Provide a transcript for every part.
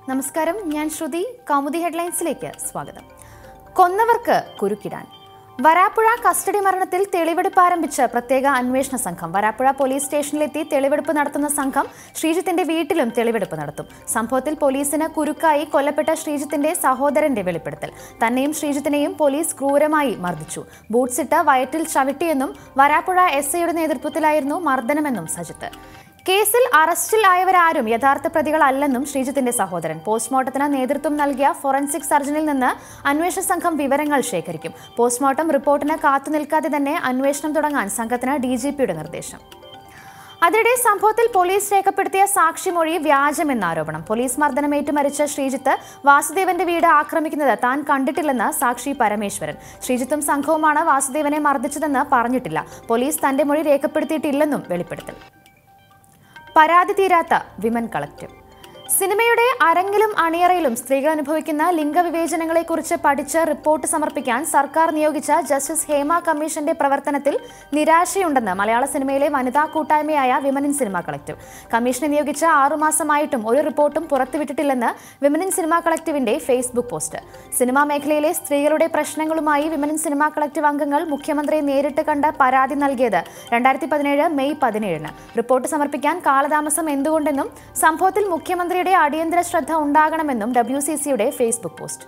നമസ്കാരം ഞാൻ ശ്രുതി കൗമുദി ഹെഡ്ലൈൻസിലേക്ക് സ്വാഗതം കൊന്നവർക്ക് കുരുക്കിടാൻ വരാപ്പുഴ കസ്റ്റഡി മരണത്തിൽ തെളിവെടുപ്പ് ആരംഭിച്ച പ്രത്യേക അന്വേഷണ സംഘം വരാപ്പുഴ പോലീസ് സ്റ്റേഷനിലെത്തി തെളിവെടുപ്പ് നടത്തുന്ന സംഘം ശ്രീജിത്തിന്റെ വീട്ടിലും തെളിവെടുപ്പ് നടത്തും സംഭവത്തിൽ പോലീസിന് കുരുക്കായി കൊല്ലപ്പെട്ട ശ്രീജിത്തിന്റെ സഹോദരന്റെ വെളിപ്പെടുത്തൽ തന്നെയും ശ്രീജിത്തിനെയും പോലീസ് ക്രൂരമായി മർദ്ദിച്ചു ബൂട്ട്സിട്ട് വയറ്റിൽ ചവിട്ടിയെന്നും വരാപ്പുഴ എസ് ഐയുടെ നേതൃത്വത്തിലായിരുന്നു മർദ്ദനമെന്നും സജിത്ത് കേസിൽ അറസ്റ്റിൽ ആയവരാരും യഥാർത്ഥ പ്രതികളല്ലെന്നും ശ്രീജിത്തിന്റെ സഹോദരൻ പോസ്റ്റ്മോർട്ടത്തിന് നേതൃത്വം നൽകിയ ഫോറൻസിക് സർജനിൽ നിന്ന് അന്വേഷണ സംഘം വിവരങ്ങൾ ശേഖരിക്കും പോസ്റ്റ്മോർട്ടം റിപ്പോർട്ടിന് കാത്തുനിൽക്കാതെ തന്നെ അന്വേഷണം തുടങ്ങാൻ സംഘത്തിന് ഡി ജി പിയുടെ നിർദ്ദേശം അതിനിടെ സംഭവത്തിൽ പോലീസ് രേഖപ്പെടുത്തിയ സാക്ഷിമൊഴി വ്യാജമെന്ന ആരോപണം പോലീസ് മർദ്ദനമേറ്റ് മരിച്ച ശ്രീജിത്ത് വാസുദേവന്റെ വീട് ആക്രമിക്കുന്നത് താൻ കണ്ടിട്ടില്ലെന്ന് സാക്ഷി പരമേശ്വരൻ ശ്രീജിത്തും സംഘവുമാണ് വാസുദേവനെ മർദ്ദിച്ചതെന്ന് പറഞ്ഞിട്ടില്ല പോലീസ് തന്റെ മൊഴി രേഖപ്പെടുത്തിയിട്ടില്ലെന്നും വെളിപ്പെടുത്തൽ പരാതി തീരാത്ത വിമൻ കളക്റ്റീവ് സിനിമയുടെ അരങ്ങിലും അണിയറയിലും സ്ത്രീകൾ അനുഭവിക്കുന്ന ലിംഗവിവേചനങ്ങളെക്കുറിച്ച് പഠിച്ച് റിപ്പോർട്ട് സമർപ്പിക്കാൻ സർക്കാർ നിയോഗിച്ച ജസ്റ്റിസ് ഹേമ കമ്മീഷന്റെ പ്രവർത്തനത്തിൽ നിരാശയുണ്ടെന്ന് മലയാള സിനിമയിലെ വനിതാ കൂട്ടായ്മയായ വിമൻ ഇൻ സിനിമ കളക്റ്റീവ് കമ്മീഷനെ നിയോഗിച്ച ആറുമാസമായിട്ടും ഒരു റിപ്പോർട്ടും പുറത്തുവിട്ടിട്ടില്ലെന്ന് വിമൻ ഇൻ സിനിമ കളക്റ്റീവിന്റെ ഫേസ്ബുക്ക് പോസ്റ്റ് സിനിമാ മേഖലയിലെ സ്ത്രീകളുടെ പ്രശ്നങ്ങളുമായി വിമൻ ഇൻ സിനിമ കളക്റ്റീവ് അംഗങ്ങൾ മുഖ്യമന്ത്രിയെ നേരിട്ട് കണ്ട് പരാതി നൽകിയത് രണ്ടായിരത്തി പതിനേഴ് മെയ് പതിനേഴിന് റിപ്പോർട്ട് സമർപ്പിക്കാൻ കാലതാമസം എന്തുകൊണ്ടെന്നും സംഭവത്തിൽ മുഖ്യമന്ത്രിയുടെ അടിയന്തര ശ്രദ്ധ ഉണ്ടാകണമെന്നും ഡബ്ല്യു സി സിയുടെ ഫേസ്ബുക്ക് പോസ്റ്റ്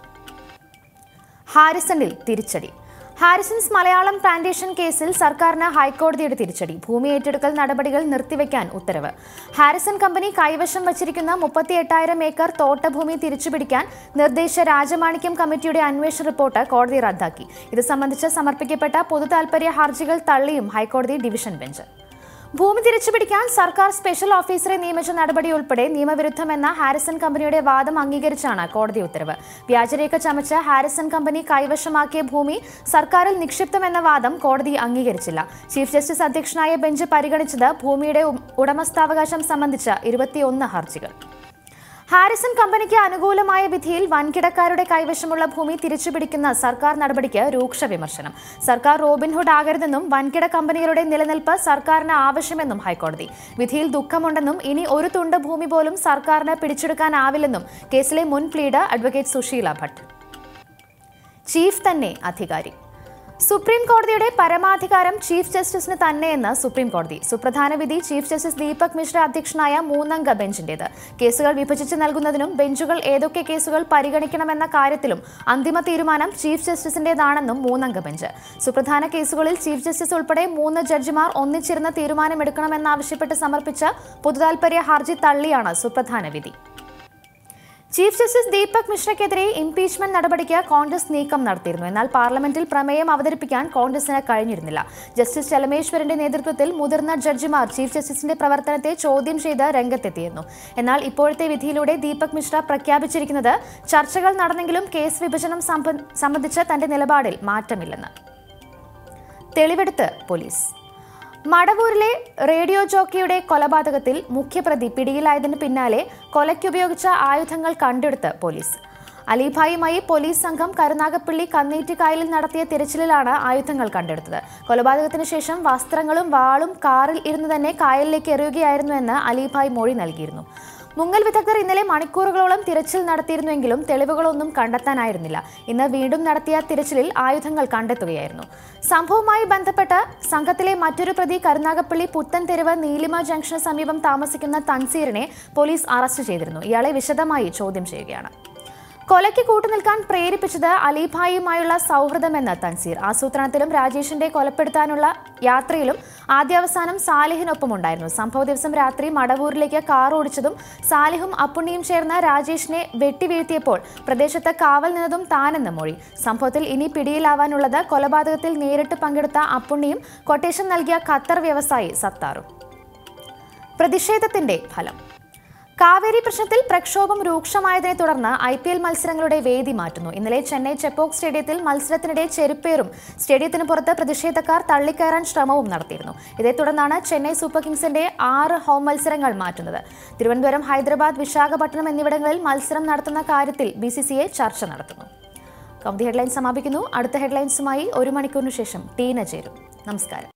ഹാരിസണിൽ തിരിച്ചടി ഹാരിസൺസ് മലയാളം പ്ലാന്റേഷൻ കേസിൽ സർക്കാരിന് ഹൈക്കോടതിയുടെ തിരിച്ചടി ഭൂമി ഏറ്റെടുക്കൽ നടപടികൾ നിർത്തിവെക്കാൻ ഉത്തരവ് ഹാരിസൺ കമ്പനി കൈവശം വച്ചിരിക്കുന്ന മുപ്പത്തി എട്ടായിരം ഏക്കർ തോട്ടഭൂമി തിരിച്ചുപിടിക്കാൻ നിർദ്ദേശ രാജമാണിക്യം കമ്മിറ്റിയുടെ അന്വേഷണ റിപ്പോർട്ട് കോടതി റദ്ദാക്കി ഇത് സംബന്ധിച്ച് സമർപ്പിക്കപ്പെട്ട പൊതുതാൽപര്യ ഹർജികൾ തള്ളിയും ഹൈക്കോടതി ഡിവിഷൻ ബെഞ്ച് ഭൂമി തിരിച്ചുപിടിക്കാൻ സർക്കാർ സ്പെഷ്യൽ ഓഫീസറെ നിയമിച്ച നടപടി ഉൾപ്പെടെ നിയമവിരുദ്ധമെന്ന ഹാരിസൺ കമ്പനിയുടെ വാദം അംഗീകരിച്ചാണ് കോടതി ഉത്തരവ് വ്യാജരേഖ ചമച്ച് ഹാരിസൺ കമ്പനി കൈവശമാക്കിയ ഭൂമി സർക്കാരിൽ നിക്ഷിപ്തമെന്ന വാദം കോടതി അംഗീകരിച്ചില്ല ചീഫ് ജസ്റ്റിസ് അധ്യക്ഷനായ ബെഞ്ച് പരിഗണിച്ചത് ഭൂമിയുടെ ഉം- ഉടമസ്ഥാവകാശം സംബന്ധിച്ച ഇരുപത്തിയൊന്ന് ഹർജികൾ ഹാരിസൺ കമ്പനിക്ക് അനുകൂലമായ വിധിയിൽ വൻകിടക്കാരുടെ കൈവശമുള്ള ഭൂമി തിരിച്ചുപിടിക്കുന്ന സർക്കാർ നടപടിക്ക് രൂക്ഷ വിമർശനം സർക്കാർ റോബിൻഹുഡ് ആകരുതെന്നും വൻകിട കമ്പനികളുടെ നിലനിൽപ്പ് സർക്കാരിന് ആവശ്യമെന്നും ഹൈക്കോടതി വിധിയിൽ ദുഃഖമുണ്ടെന്നും ഇനി ഒരു തുണ്ട് ഭൂമി പോലും സർക്കാരിന് പിടിച്ചെടുക്കാനാവില്ലെന്നും കേസിലെ മുൻ plead advocate Sushila Bhat chief തന്നെ അധികാരി സുപ്രീം കോടതിയുടെ പരമാധികാരം ചീഫ് ജസ്റ്റിസിന് തന്നെയെന്ന് സുപ്രീം കോടതി സുപ്രധാന വിധി ചീഫ് ജസ്റ്റിസ് ദീപക് മിശ്ര അധ്യക്ഷനായ മൂന്നംഗ ബെഞ്ചിന്റേത് കേസുകൾ വിഭജിച്ച് നൽകുന്നതിനും ബെഞ്ചുകൾ ഏതൊക്കെ കേസുകൾ പരിഗണിക്കണമെന്ന കാര്യത്തിലും അന്തിമ തീരുമാനം ചീഫ് ജസ്റ്റിസിന്റേതാണെന്നും മൂന്നംഗ ബെഞ്ച് സുപ്രധാന കേസുകളിൽ ചീഫ് ജസ്റ്റിസ് ഉൾപ്പെടെ മൂന്ന് ജഡ്ജിമാർ ഒന്നിച്ചിരുന്ന് തീരുമാനമെടുക്കണമെന്നാവശ്യപ്പെട്ട് സമർപ്പിച്ച പൊതുതാൽപര്യ ഹർജി തള്ളിയാണ് സുപ്രധാന വിധി ചീഫ് ജസ്റ്റിസ് ദീപക് മിശ്രയ്ക്കെതിരെ ഇംപീച്ച്മെന്റ് നടപടിക്ക് കോൺഗ്രസ് നീക്കം നടത്തിയിരുന്നു എന്നാൽ പാർലമെന്റിൽ പ്രമേയം അവതരിപ്പിക്കാൻ കോൺഗ്രസിന് കഴിഞ്ഞിരുന്നില്ല ജസ്റ്റിസ് ചലമേശ്വരന്റെ നേതൃത്വത്തിൽ മുതിർന്ന ജഡ്ജിമാർ ചീഫ് ജസ്റ്റിസിന്റെ പ്രവർത്തനത്തെ ചോദ്യം ചെയ്ത് രംഗത്തെത്തിയിരുന്നു എന്നാൽ ഇപ്പോഴത്തെ വിധിയിലൂടെ ദീപക് മിശ്ര പ്രഖ്യാപിച്ചിരിക്കുന്നത് ചർച്ചകൾ നടന്നെങ്കിലും കേസ് വിഭജനം സംബ- സംബന്ധിച്ച് തന്റെ നിലപാടിൽ മാറ്റമില്ലെന്ന് തെളിവെടുത്ത് പോലീസ് മടവൂരിലെ റേഡിയോ ജോക്കിയുടെ കൊലപാതകത്തിൽ മുഖ്യപ്രതി പിടിയിലായതിന് പിന്നാലെ കൊലയ്ക്കുപയോഗിച്ച ആയുധങ്ങൾ കണ്ടെടുത്ത് പോലീസ് അലിഭായുമായി പോലീസ് സംഘം കരുനാഗപ്പള്ളി കന്നേറ്റിക്കായലിൽ നടത്തിയ തിരച്ചിലിലാണ് ആയുധങ്ങൾ കണ്ടെടുത്തത് കൊലപാതകത്തിന് ശേഷം വസ്ത്രങ്ങളും വാളും കാറിൽ ഇരുന്ന് തന്നെ കായലിലേക്ക് എറിയുകയായിരുന്നുവെന്ന് അലിഭായ് മൊഴി നൽകിയിരുന്നു മുങ്ങൽ വിദഗ്ധർ ഇന്നലെ മണിക്കൂറുകളോളം തിരച്ചിൽ നടത്തിയിരുന്നുവെങ്കിലും തെളിവുകളൊന്നും കണ്ടെത്താനായിരുന്നില്ല ഇന്ന് വീണ്ടും നടത്തിയ തിരച്ചിലിൽ ആയുധങ്ങൾ കണ്ടെത്തുകയായിരുന്നു സംഭവവുമായി ബന്ധപ്പെട്ട് സംഘത്തിലെ മറ്റൊരു പ്രതി കരുനാഗപ്പള്ളി പുത്തൻതെരുവ് നീലിമ ജംഗ്ഷന് സമീപം താമസിക്കുന്ന തൻസീറിനെ പോലീസ് അറസ്റ്റ് ചെയ്തിരുന്നു ഇയാളെ വിശദമായി ചോദ്യം ചെയ്യുകയാണ് കൊലയ്ക്ക് കൂട്ടുനിൽക്കാൻ പ്രേരിപ്പിച്ചത് അലിഭായിയുമായുള്ള സൗഹൃദമെന്ന് തൻസീർ ആസൂത്രണത്തിലും രാജേഷിന്റെ കൊലപ്പെടുത്താനുള്ള യാത്രയിലും ആദ്യാവസാനം സാലിഹിനൊപ്പം ഉണ്ടായിരുന്നു സംഭവ ദിവസം രാത്രി മടവൂരിലേക്ക് കാർ ഓടിച്ചതും സാലിഹും അപ്പുണ്ണിയും ചേർന്ന് രാജേഷിനെ വെട്ടിവീഴ്ത്തിയപ്പോൾ പ്രദേശത്ത് കാവൽ നിന്നതും താനെന്ന് മൊഴി സംഭവത്തിൽ ഇനി പിടിയിലാവാനുള്ളത് കൊലപാതകത്തിൽ നേരിട്ട് പങ്കെടുത്ത അപ്പുണ്ണിയും കൊട്ടേഷൻ നൽകിയ ഖത്തർ വ്യവസായി സത്താറും പ്രതിഷേധത്തിന്റെ ഫലം കാവേരി പ്രശ്നത്തിൽ പ്രക്ഷോഭം രൂക്ഷമായതിനെ തുടർന്ന് ഐ പി എൽ മത്സരങ്ങളുടെ വേദി മാറ്റുന്നു ഇന്നലെ ചെന്നൈ ചെപ്പോക്ക് സ്റ്റേഡിയത്തിൽ മത്സരത്തിനിടെ ചെരുപ്പേറും സ്റ്റേഡിയത്തിന് പുറത്ത് പ്രതിഷേധക്കാർ തള്ളിക്കയറാൻ ശ്രമവും നടത്തിയിരുന്നു ഇതേ തുടർന്നാണ് ചെന്നൈ സൂപ്പർ കിങ്സിന്റെ ആറ് ഹോം മത്സരങ്ങൾ മാറ്റുന്നത് തിരുവനന്തപുരം ഹൈദരാബാദ് വിശാഖപട്ടണം എന്നിവിടങ്ങളിൽ മത്സരം നടത്തുന്ന കാര്യത്തിൽ ബി സി സി എ ചർച്ച നടത്തുന്നു കൗമുദി ഹെഡ്ലൈൻസ് സമാപിക്കുന്നു അടുത്ത ഹെഡ്ലൈൻസുമായി ഒരു മണിക്കൂറിനു ശേഷം ടീന ചേരും നമസ്കാരം